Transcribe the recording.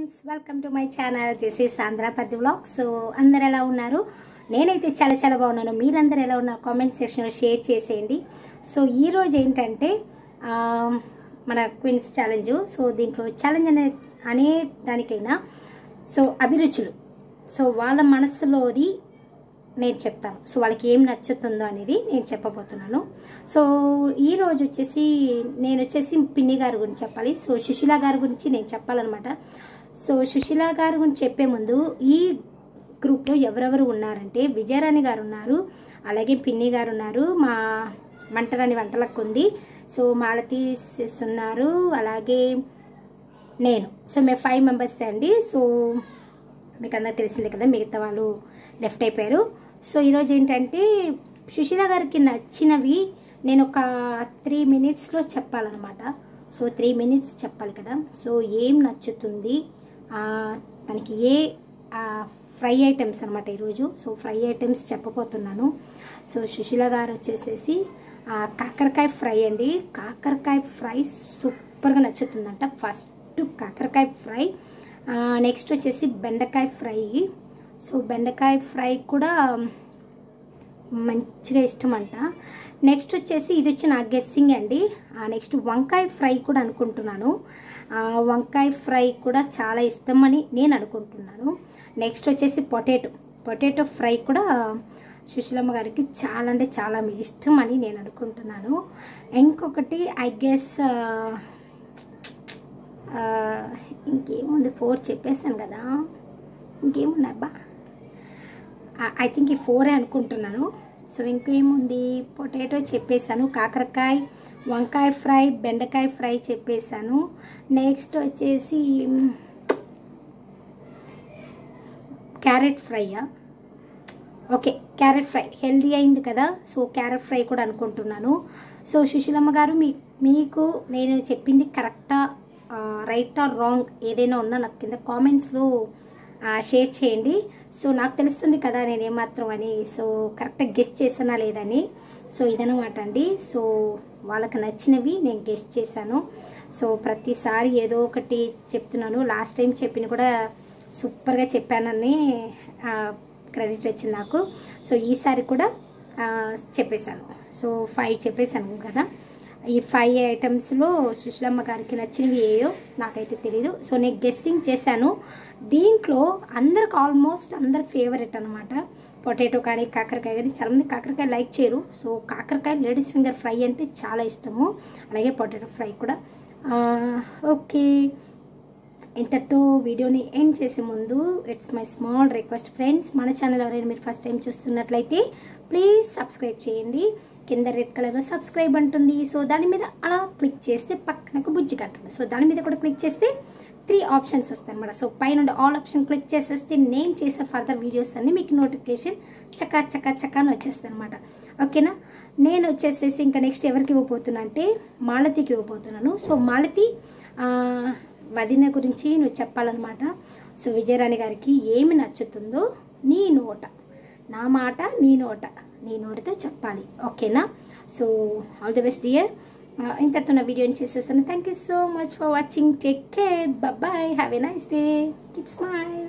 friends welcome to my channel this is Andhrapathi vlog so అందరు ఎలా ఉన్నారు నేనైతే చాలా చాలా బాగున్నాను మీరందరూ ఎలా ఉన్నారు కామెంట్ సెక్షన్లో షేర్ చేసేయండి సో ఈరోజు ఏంటంటే ఆ, మన క్విన్స్ ఛాలెంజ్ సో దీంట్లో ఛాలెంజ్ అనే అనే దానికైనా సో అభిరుచులు సో వాళ్ళ మనసులోది నేను చెప్తాను సో వాళ్ళకి ఏం నచ్చుతుందో అనేది నేను చెప్పబోతున్నాను సో ఈ రోజు వచ్చేసి నేను వచ్చేసి పిన్ని గారి గురించి చెప్పాలి సో సుశీల గారి గురించి నేను చెప్పాలన్నమాట సో సుశీల గారి గురించి చెప్పే ముందు ఈ గ్రూప్లో ఎవరెవరు ఉన్నారంటే విజయరాణి గారు ఉన్నారు అలాగే పిన్ని గారు ఉన్నారు మా వంటరాని వంటలకు ఉంది సో మాలతీ సిస్ ఉన్నారు అలాగే నేను సో మేము ఫైవ్ మెంబర్స్ అండి సో మీకు అందరికి తెలిసిందే కదా మిగతా వాళ్ళు లెఫ్ట్ అయిపోయారు సో ఈరోజు ఏంటంటే సుశీల గారికి నచ్చినవి నేను ఒక త్రీ మినిట్స్లో చెప్పాలన్నమాట సో త్రీ మినిట్స్ చెప్పాలి కదా సో ఏం నచ్చుతుంది ఆ, తనకి ఏ ఫ్రై ఐటమ్స్ అనమాట ఈరోజు సో ఫ్రై ఐటమ్స్ చెప్పబోతున్నాను సో సుశీల గారు వచ్చేసేసి ఆ, కాకరకాయ ఫ్రై అండి కాకరకాయ ఫ్రై సూపర్గా నచ్చుతుందంట ఫస్ట్ కాకరకాయ ఫ్రై నెక్స్ట్ వచ్చేసి బెండకాయ ఫ్రై సో బెండకాయ ఫ్రై కూడా మంచిగా ఇష్టం అంట నెక్స్ట్ వచ్చేసి ఇది వచ్చి నా గెస్సింగ్ అండి నెక్స్ట్ వంకాయ ఫ్రై కూడా అనుకుంటున్నాను ఆ, వంకాయ ఫ్రై కూడా చాలా ఇష్టం అని నేను అనుకుంటున్నాను నెక్స్ట్ వచ్చేసి పొటాటో పొటాటో ఫ్రై కూడా సుశీలమ్మ గారికి చాలా అంటే చాలా ఇష్టం అని నేను అనుకుంటున్నాను ఇంకొకటి ఐ గెస్ ఇంకేముంది ఫోర్ చెప్పేశాను కదా ఇంకేముంది అబ్బా ఐ థింక్ ఈ ఫోరే అనుకుంటున్నాను సో ఇంకేముంది పొటాటో చెప్పేశాను కాకరకాయ వంకాయ ఫ్రై బెండకాయ ఫ్రై చెప్పేశాను నెక్స్ట్ వచ్చేసి క్యారెట్ ఫ్రైయా ఓకే క్యారెట్ ఫ్రై హెల్దీ అయింది కదా సో క్యారెట్ ఫ్రై కూడా అనుకుంటున్నాను సో సుశీలమ్మ గారు మీ మీకు నేను చెప్పింది కరెక్టా రైట్ ఆర్ రాంగ్ ఏదైనా ఉన్నా నాకు కింద కామెంట్స్లో షేర్ చేయండి సో నాకు తెలుస్తుంది కదా నేను ఏమాత్రం అని సో కరెక్ట్గా గెస్ట్ చేసానా లేదని సో ఇదనమాట అండి సో వాళ్ళకి నచ్చినవి నేను గెస్ట్ చేశాను సో ప్రతిసారి ఏదో ఒకటి చెప్తున్నాను లాస్ట్ టైం చెప్పిన కూడా సూపర్గా చెప్పానని క్రెడిట్ వచ్చింది నాకు సో ఈసారి కూడా ఆ, చెప్పేశాను సో ఫైవ్ చెప్పేశాను కదా ఈ ఫైవ్ ఐటమ్స్లో సుశీలమ్మ గారికి నచ్చినవి ఏయో నాకైతే తెలీదు సో నేను గెస్సింగ్ చేశాను దీంట్లో అందరికి ఆల్మోస్ట్ అందరి ఫేవరెట్ అనమాట పొటాటో కానీ కాకరకాయ కానీ చాలామంది కాకరకాయ లైక్ చేయరు సో కాకరకాయ లేడీస్ ఫింగర్ ఫ్రై అంటే చాలా ఇష్టము అలాగే పొటాటో ఫ్రై కూడా ఆ, ఓకే ఇంతటితో వీడియోని ఎండ్ చేసే ముందు it's my small request friends మన ఛానల్ ఎవరైనా మీరు ఫస్ట్ టైం చూస్తున్నట్లయితే ప్లీజ్ సబ్స్క్రైబ్ చేయండి కింద రెడ్ కలర్లో సబ్స్క్రైబ్ అంటుంది సో దాని మీద అలా క్లిక్ చేస్తే పక్కనకు బుజ్జి కట్టుంది సో దాని మీద కూడా క్లిక్ చేస్తే త్రీ ఆప్షన్స్ వస్తాయి అనమాట సో పైన ఆల్ ఆప్షన్ క్లిక్ చేసేస్తే నేను చేసే ఫర్దర్ వీడియోస్ అన్ని మీకు నోటిఫికేషన్ చకా చకా చకా అని వచ్చేస్తాయి అనమాట ఓకేనా నేను వచ్చేసేసి ఇంకా నెక్స్ట్ ఎవరికి ఇవ్వబోతున్నా అంటే మాలతికి ఇవ్వబోతున్నాను సో మాలతి ఆ, వదిన గురించి నువ్వు చెప్పాలన్నమాట సో విజయరాణి గారికి ఏమి నచ్చుతుందో నీ నోట నా మాట నీ నోట నీ నోటితో చెప్పాలి ఓకేనా so all the best dear ఇంతతో నా వీడియోని చేసేస్తాను thank you so much for watching take care bye have a nice day keep smile